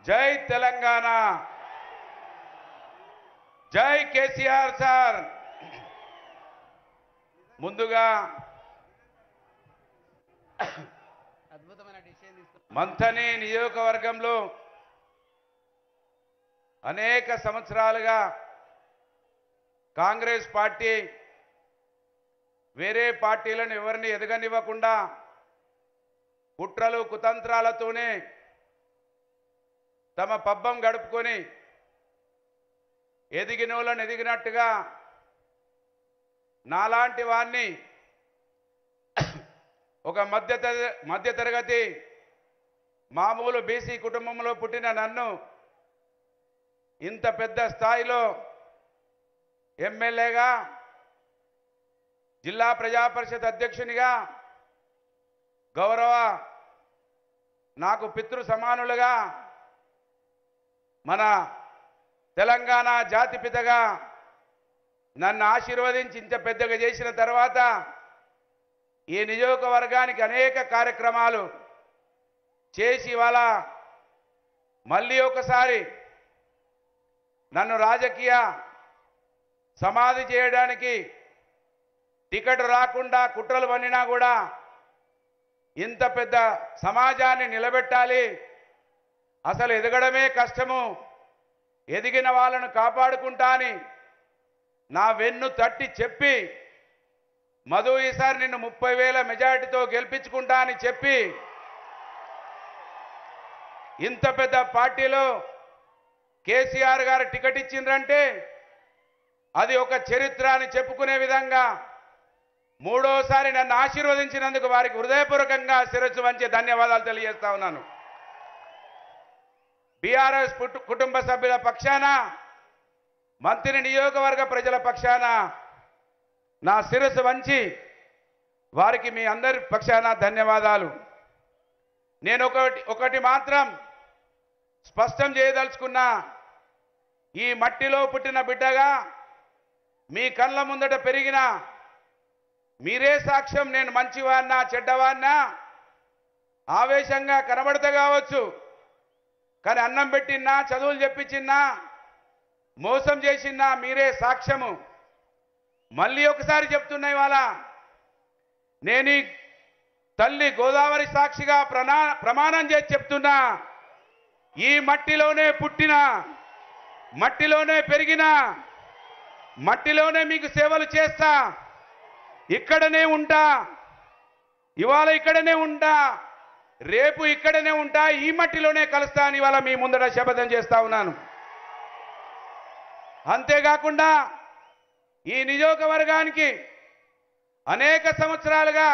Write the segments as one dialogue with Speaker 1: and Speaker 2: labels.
Speaker 1: జై తెలంగాణ జై కేసీఆర్ సార్ ముందుగా
Speaker 2: అద్భుతమైన డిసిషన్ తీసుకున్నారు
Speaker 1: మంథని నియోజకవర్గంలో అనేక సంవత్సరాలుగా కాంగ్రెస్ పార్టీ వేరే పార్టీలను ఎవరిని ఎదగనివ్వకుండా కుట్రలు కుతంత్రాలతోనే తమ పబ్బం గడుపుకొని ఎదిగిన వాళ్ళని ఎదిగినట్టుగా నాలాంటి వాణ్ణి ఒక మధ్య మధ్యతరగతి మామూలు బీసీ కుటుంబంలో పుట్టిన నన్ను ఇంత పెద్ద స్థాయిలో ఎమ్మెల్యేగా జిల్లా ప్రజా పరిషత్ అధ్యక్షునిగా గౌరవ నాకు పితృ సమానులుగా మన తెలంగాణ జాతిపితగా నన్ను ఆశీర్వదించి ఇంత పెద్దగా చేసిన తర్వాత ఈ నియోజకవర్గానికి అనేక కార్యక్రమాలు చేసి ఇవాళ మళ్ళీ ఒకసారి నన్ను రాజకీయ సమాధి చేయడానికి టికెట్ రాకుండా కుట్రలు పన్నినా కూడా ఇంత పెద్ద సమాజాన్ని నిలబెట్టాలి అసలు ఎదగడమే కష్టము ఎదిగిన వాళ్ళను కాపాడుకుంటా అని నా వెన్ను తట్టి చెప్పి మధు ఈసారి నిన్ను ముప్పై వేల మెజారిటీతో గెలిపించుకుంటా అని చెప్పి ఇంత పెద్ద పార్టీలో కేసీఆర్ గారు టికెట్ ఇచ్చిండ్రంటే అది ఒక చరిత్ర అని చెప్పుకునే విధంగా మూడోసారి నన్ను ఆశీర్వదించినందుకు వారికి హృదయపూర్వకంగా శిరస్సు వంచి ధన్యవాదాలు తెలియజేస్తా ఉన్నాను బీఆర్ఎస్ పుట్టు- కుటుంబ సభ్యుల పక్షాన మంత్రి నియోజకవర్గ ప్రజల పక్షాన నా శిరస్సు వంచి వారికి మీ అందరి పక్షాన ధన్యవాదాలు నేను ఒకటి ఒకటి మాత్రం స్పష్టం చేయదలుచుకున్నా ఈ మట్టిలో పుట్టిన బిడ్డగా మీ కళ్ళ ముందట పెరిగిన మీరే సాక్ష్యం నేను మంచివాన్నా చెడ్డవాన్నా ఆవేశంగా కనబడతా కావచ్చు కానీ అన్నం పెట్టినా చదువులు చెప్పించినా మోసం చేసినా మీరే సాక్ష్యము మళ్ళీ ఒకసారి చెప్తున్నా ఇవాళ నేను ఈ తల్లి గోదావరి సాక్షిగా ప్రనా ప్రమాణం చేసి చెప్తున్నా ఈ మట్టిలోనే పుట్టిన మట్టిలోనే పెరిగిన మట్టిలోనే మీకు సేవలు చేస్తా ఇక్కడనే ఉంటా ఇవాళ ఇక్కడనే ఉంటా రేపు ఇక్కడనే ఉంటా ఈ మట్టిలోనే కలుస్తా అని ఇవాళ మీ ముందర శపథం చేస్తా ఉన్నాను అంతేకాకుండా ఈ నియోజకవర్గానికి అనేక సంవత్సరాలుగా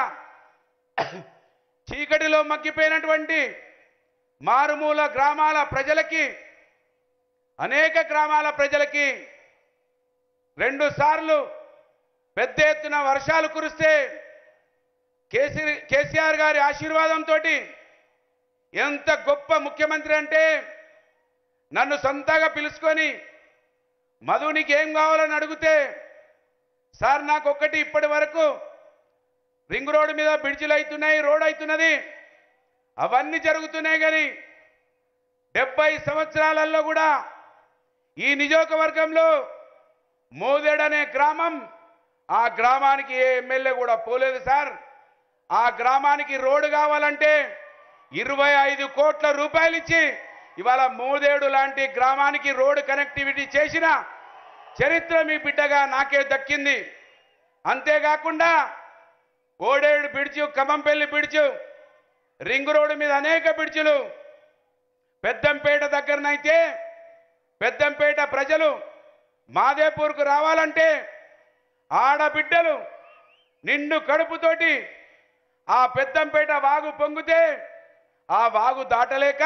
Speaker 1: చీకటిలో మగ్గిపోయినటువంటి మారుమూల గ్రామాల ప్రజలకి అనేక గ్రామాల ప్రజలకి రెండు సార్లు పెద్ద ఎత్తున వర్షాలు కురిస్తే కేసీ కేసీఆర్ గారి ఆశీర్వాదంతో ఎంత గొప్ప ముఖ్యమంత్రి అంటే నన్ను సొంతగా పిలుచుకొని మధు నీకేం కావాలని అడిగితే సార్ నాకు ఒక్కటి ఇప్పటి వరకు రింగ్ రోడ్డు మీద బ్రిడ్జిలు అవుతున్నాయి రోడ్ అవుతున్నది అవన్నీ జరుగుతున్నాయి కానీ డెబ్బై సంవత్సరాలలో కూడా ఈ నియోజకవర్గంలో మోదేడ్ అనే గ్రామం ఆ గ్రామానికి ఏ ఎమ్మెల్యే కూడా పోలేదు సార్ ఆ గ్రామానికి రోడ్డు కావాలంటే ఇరవై ఐదు కోట్ల రూపాయలు ఇచ్చి ఇవాళ మోదేడు లాంటి గ్రామానికి రోడ్డు కనెక్టివిటీ చేసిన చరిత్ర మీ బిడ్డగా నాకే దక్కింది అంతేకాకుండా Odedu bridge Khammampalli bridge ring road మీద అనేక బిడ్జులు పెద్దంపేట దగ్గరనైతే పెద్దంపేట ప్రజలు మాదేపూర్కు రావాలంటే ఆడబిడ్డలు నిండు కడుపుతోటి ఆ పెద్దంపేట వాగు పొంగితే ఆ వాగు దాటలేక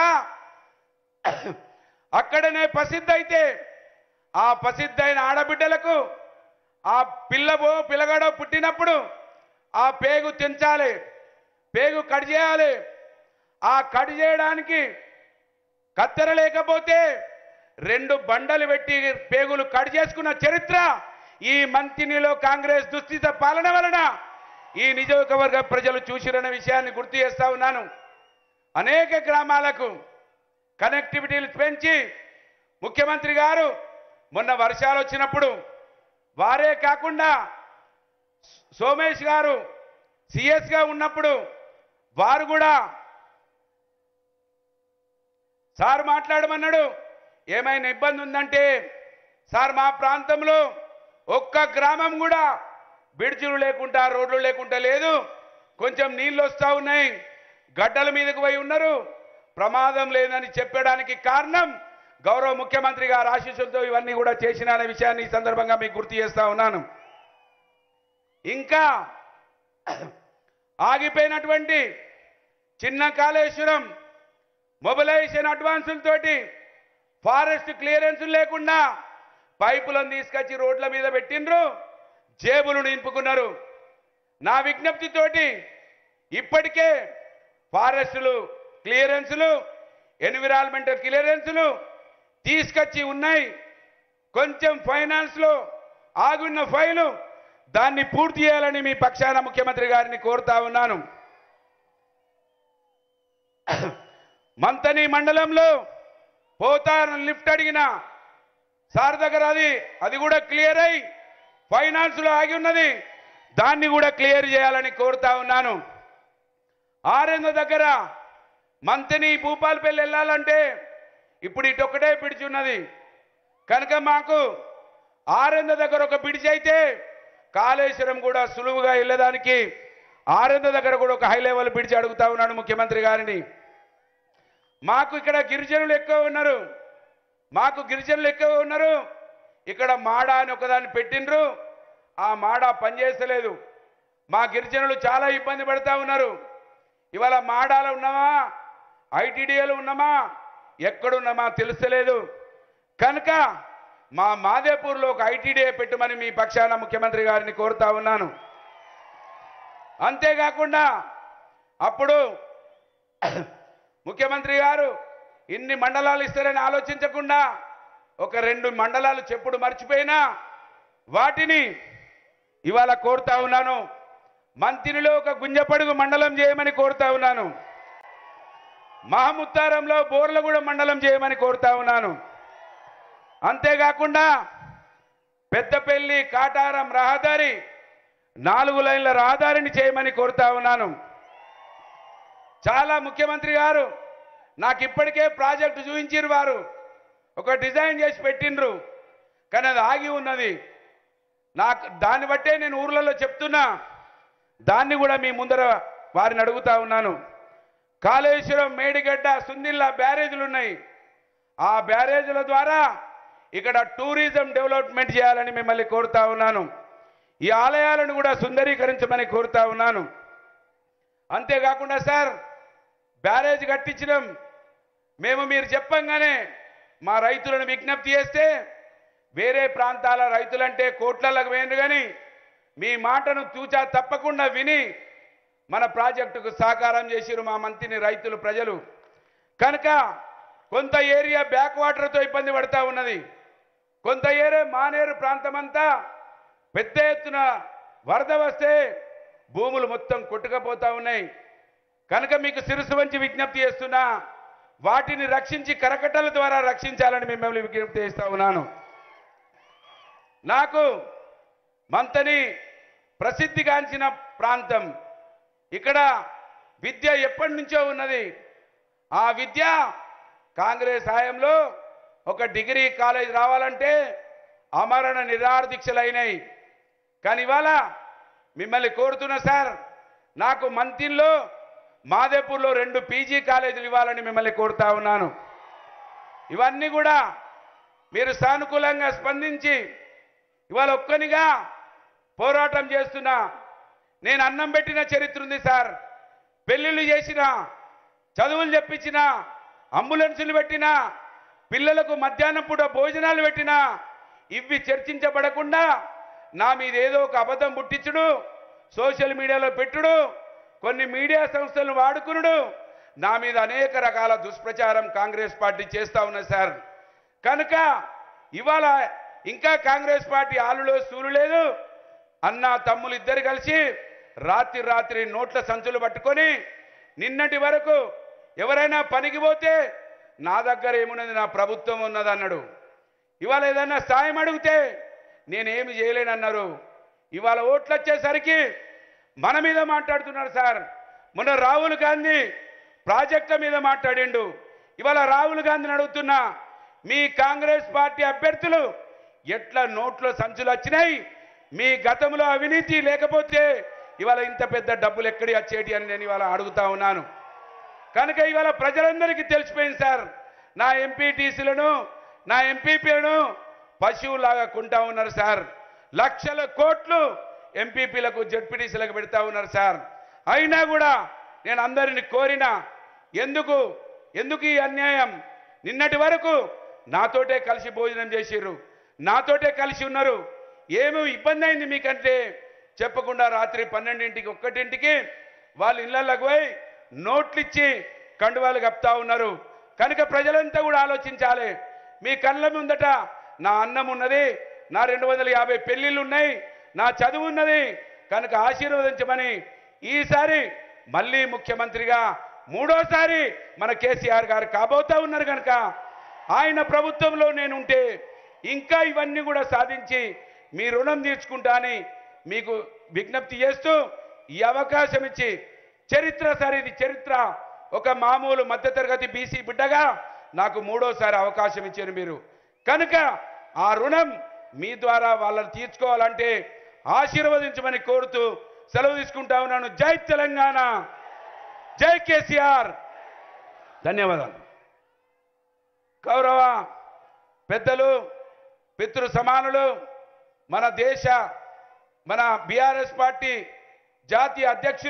Speaker 1: అక్కడనే ప్రసిద్ధి అయితే ఆ ప్రసిద్ధైన ఆడబిడ్డలకు ఆ పిల్లవో పిల్లగాడో పుట్టినప్పుడు ఆ పేగు తెంచాలి పేగు కట్ చేయాలి ఆ కట్ చేయడానికి కత్తెర లేకపోతే రెండు బండలు పెట్టి పేగులు కట్ చేసుకున్న చరిత్ర ఈ మంత్రినిలో కాంగ్రెస్ దుస్థిత పాలన వలన ఈ నియోజకవర్గ ప్రజలు చూసిరన్న విషయాన్ని గుర్తు చేస్తా ఉన్నాను అనేక గ్రామాలకు కనెక్టివిటీలు పెంచి ముఖ్యమంత్రి గారు మొన్న వర్షాలు వచ్చినప్పుడు వారే కాకుండా సోమేష్ గారు సిఎస్గా ఉన్నప్పుడు వారు కూడా సార్ మాట్లాడమన్నాడు ఏమైనా ఇబ్బంది ఉందంటే సార్ మా ప్రాంతంలో ఒక్క గ్రామం కూడా బిడ్జులు లేకుండా రోడ్లు లేకుండా లేదు కొంచెం నీళ్ళు వస్తూ ఉన్నాయి గడ్డల మీదకు పోయి ఉన్నారు ప్రమాదం లేదని చెప్పడానికి కారణం గౌరవ ముఖ్యమంత్రి గారు ఆశీస్సులతో ఇవన్నీ కూడా చేసిన అనే విషయాన్ని ఈ సందర్భంగా మీకు గుర్తు చేస్తా ఉన్నాను ఇంకా ఆగిపోయినటువంటి చిన్న కాళేశ్వరం మొబిలైజేషన్ అడ్వాన్సులతోటి ఫారెస్ట్ క్లియరెన్స్ లేకుండా పైపులను తీసుకొచ్చి రోడ్ల మీద పెట్టిండ్రు జేబులు నింపుకున్నారు నా విజ్ఞప్తితోటి ఇప్పటికే ఫారెస్టులు క్లియరెన్సులు ఎన్విరాన్మెంటల్ క్లియరెన్సులు తీసుకొచ్చి ఉన్నాయి కొంచెం ఫైనాన్స్లో ఆగున్న ఫైలు దాన్ని పూర్తి చేయాలని మీ పక్షాన ముఖ్యమంత్రి గారిని కోరుతా ఉన్నాను మంతని మండలంలో పోతారని లిఫ్ట్ అడిగిన సార్ దగ్గర అది అది కూడా క్లియర్ అయి ఫైనాన్స్ లో ఆగి ఉన్నది దాన్ని కూడా క్లియర్ చేయాలని కోరుతా ఉన్నాను ఆరెంద దగ్గర మంతని భూపాలపల్లి వెళ్ళాలంటే ఇప్పుడు ఇటొక్కటే పిడిచి ఉన్నది కనుక మాకు ఆరెంద దగ్గర ఒక పిడిచి అయితే కాళేశ్వరం కూడా సులువుగా వెళ్ళడానికి ఆరెంద దగ్గర కూడా ఒక హై లెవెల్ పిడిచి అడుగుతా ఉన్నాను ముఖ్యమంత్రి గారిని మాకు ఇక్కడ గిరిజనులు ఎక్కువ ఉన్నారు మాకు గిరిజనులు ఎక్కువ ఉన్నారు ఇక్కడ మాడ అని ఒకదాన్ని పెట్టిండ్రు ఆ మాడ పనిచేస్తలేదు మా గిరిజనులు చాలా ఇబ్బంది పడతా ఉన్నారు ఇవాళ మాడాలో ఉన్నామా ఐటీడీఏలో ఉన్నామా ఎక్కడున్నామా తెలుస్తలేదు కనుక మా మాదేపూర్లో ఒక ఐటీడీఏ పెట్టమని మీ పక్షాన ముఖ్యమంత్రి గారిని కోరుతా ఉన్నాను అంతేకాకుండా అప్పుడు ముఖ్యమంత్రి గారు ఇన్ని మండలాలు ఇస్తారని ఆలోచించకుండా ఒక రెండు మండలాలు చెప్పుడు మర్చిపోయినా వాటిని ఇవాళ కోరుతా ఉన్నాను మంతినిలో ఒక గుంజపడుగు మండలం చేయమని కోరుతా ఉన్నాను మహముత్తారంలో బోర్లగూడ మండలం చేయమని కోరుతా ఉన్నాను అంతేకాకుండా పెద్దపల్లి కాటారం రహదారి నాలుగు లైన్ల రహదారిని చేయమని కోరుతా ఉన్నాను చాలా ముఖ్యమంత్రి గారు నాకు ఇప్పటికే ప్రాజెక్టు చూపించారు వారు ఒక డిజైన్ చేసి పెట్టిండ్రు కానీ అది ఆగి ఉన్నది నాకు దాన్ని బట్టే నేను ఊర్లలో చెప్తున్నా దాన్ని కూడా మీ ముందర వారిని అడుగుతా ఉన్నాను కాళేశ్వరం మేడిగడ్డ సుందిల్లా బ్యారేజీలు ఉన్నాయి ఆ బ్యారేజీల ద్వారా ఇక్కడ టూరిజం డెవలప్మెంట్ చేయాలని మిమ్మల్ని కోరుతా ఉన్నాను ఈ ఆలయాలను కూడా సుందరీకరించమని కోరుతా ఉన్నాను అంతేకాకుండా సార్ బ్యారేజ్ కట్టించడం మేము మీరు చెప్పంగానే మా రైతులను విజ్ఞప్తి చేస్తే వేరే ప్రాంతాల రైతులంటే కోట్లకు వేయండి కానీ మీ మాటను తూచా తప్పకుండా విని మన ప్రాజెక్టుకు సహకారం చేసిరు మా మంత్రిని రైతులు ప్రజలు కనుక కొంత ఏరియా బ్యాక్ వాటర్తో ఇబ్బంది పడతా ఉన్నది కొంత ఏరియా మానేరు ప్రాంతమంతా పెద్ద ఎత్తున వరద వస్తే భూములు మొత్తం కొట్టుకపోతా ఉన్నాయి కనుక మీకు శిరసు వంచి విజ్ఞప్తి చేస్తున్నా వాటిని రక్షించి కరకట్టల ద్వారా రక్షించాలని మిమ్మల్ని విజ్ఞప్తి చేస్తా ఉన్నాను నాకు మంతని ప్రసిద్ధిగాంచిన ప్రాంతం ఇక్కడ విద్య ఎప్పటి నుంచో ఉన్నది ఆ విద్య కాంగ్రెస్ హయాంలో ఒక డిగ్రీ కాలేజ్ రావాలంటే అమరణ నిరాహార దీక్షలు అయినాయి కానీ ఇవాళ మిమ్మల్ని కోరుతున్నా సార్ నాకు మంతిన్లో మాదేపూర్లో రెండు పీజీ కాలేజీలు ఇవ్వాలని మిమ్మల్ని కోరుతా ఉన్నాను ఇవన్నీ కూడా మీరు సానుకూలంగా స్పందించి ఇవాళ ఒక్కనిగా పోరాటం చేస్తున్నా నేను అన్నం పెట్టిన చరిత్ర ఉంది సార్ పెళ్లిళ్ళు చేసిన చదువులు చెప్పించిన అంబులెన్సులు పెట్టినా పిల్లలకు మధ్యాహ్నం పూట భోజనాలు పెట్టినా ఇవి చర్చించబడకుండా నా మీద ఏదో ఒక అబద్ధం పుట్టించుడు సోషల్ మీడియాలో పెట్టుడు కొన్ని మీడియా సంస్థలను వాడుకునుడు నా మీద అనేక రకాల దుష్ప్రచారం కాంగ్రెస్ పార్టీ చేస్తా ఉన్నది సార్ కనుక ఇవాళ ఇంకా కాంగ్రెస్ పార్టీ ఆలులో సూలు లేదు అన్న తమ్ములు ఇద్దరు కలిసి రాత్రి రాత్రి నోట్ల సంచులు పట్టుకొని నిన్నటి వరకు ఎవరైనా పనికి పోతే నా దగ్గర ఏమున్నది నా ప్రభుత్వం ఉన్నది అన్నాడు ఇవాళ ఏదన్నా సాయం అడిగితే నేనేమి చేయలేనన్నారు ఇవాళ ఓట్లు వచ్చేసరికి మన మీద మాట్లాడుతున్నారు సార్ మొన్న రాహుల్ గాంధీ ప్రాజెక్టుల మీద మాట్లాడిండు ఇవాళ రాహుల్ గాంధీని అడుగుతున్నా మీ కాంగ్రెస్ పార్టీ అభ్యర్థులు ఎట్లా నోట్లో సంచులు వచ్చినాయి మీ గతంలో అవినీతి లేకపోతే ఇవాళ ఇంత పెద్ద డబ్బులు ఎక్కడి వచ్చేటి అని నేను ఇవాళ అడుగుతా ఉన్నాను కనుక ఇవాళ ప్రజలందరికీ తెలిసిపోయింది సార్ నా ఎంపీటీసీలను నా ఎంపీపీలను పశువులాగా కొంటా ఉన్నారు సార్ లక్షల కోట్లు ఎంపీపీలకు జడ్పీటీసీలకు పెడతా ఉన్నారు సార్ అయినా కూడా నేను అందరిని కోరిన ఎందుకు ఎందుకు ఈ అన్యాయం నిన్నటి వరకు నాతోటే కలిసి భోజనం చేసిర్రు నాతోటే కలిసి ఉన్నారు ఏమి ఇబ్బంది అయింది మీకంటే చెప్పకుండా రాత్రి పన్నెండింటికి ఒక్కటింటికి వాళ్ళు ఇళ్లలోకి పోయి నోట్లు ఇచ్చి కండువాలు కప్తా ఉన్నారు కనుక ప్రజలంతా కూడా ఆలోచించాలి మీ కళ్ళ ముందట నా అన్నం ఉన్నది నా రెండు వందల యాభై పెళ్లిళ్ళు ఉన్నాయి నా చదువు ఉన్నది కనుక ఆశీర్వదించమని ఈసారి మళ్ళీ ముఖ్యమంత్రిగా మూడోసారి మన కేసీఆర్ గారు కాబోతా ఉన్నారు కనుక ఆయన ప్రభుత్వంలో నేను ఉంటే ఇంకా ఇవన్నీ కూడా సాధించి మీ రుణం తీర్చుకుంటా అని మీకు విజ్ఞప్తి చేస్తూ ఈ అవకాశం ఇచ్చి చరిత్ర సార్ ఇది చరిత్ర ఒక మామూలు మధ్యతరగతి బీసీ బిడ్డగా నాకు మూడోసారి అవకాశం ఇచ్చారు మీరు కనుక ఆ రుణం మీ ద్వారా వాళ్ళని తీర్చుకోవాలంటే ఆశీర్వదించమని కోరుతూ సెలవు తీసుకుంటా ఉన్నాను జై తెలంగాణ జై కేసీఆర్ ధన్యవాదాలు గౌరవ పెద్దలు పితృ సమానులు మన దేశ మన బీఆర్ఎస్ పార్టీ జాతీయ అధ్యక్షులు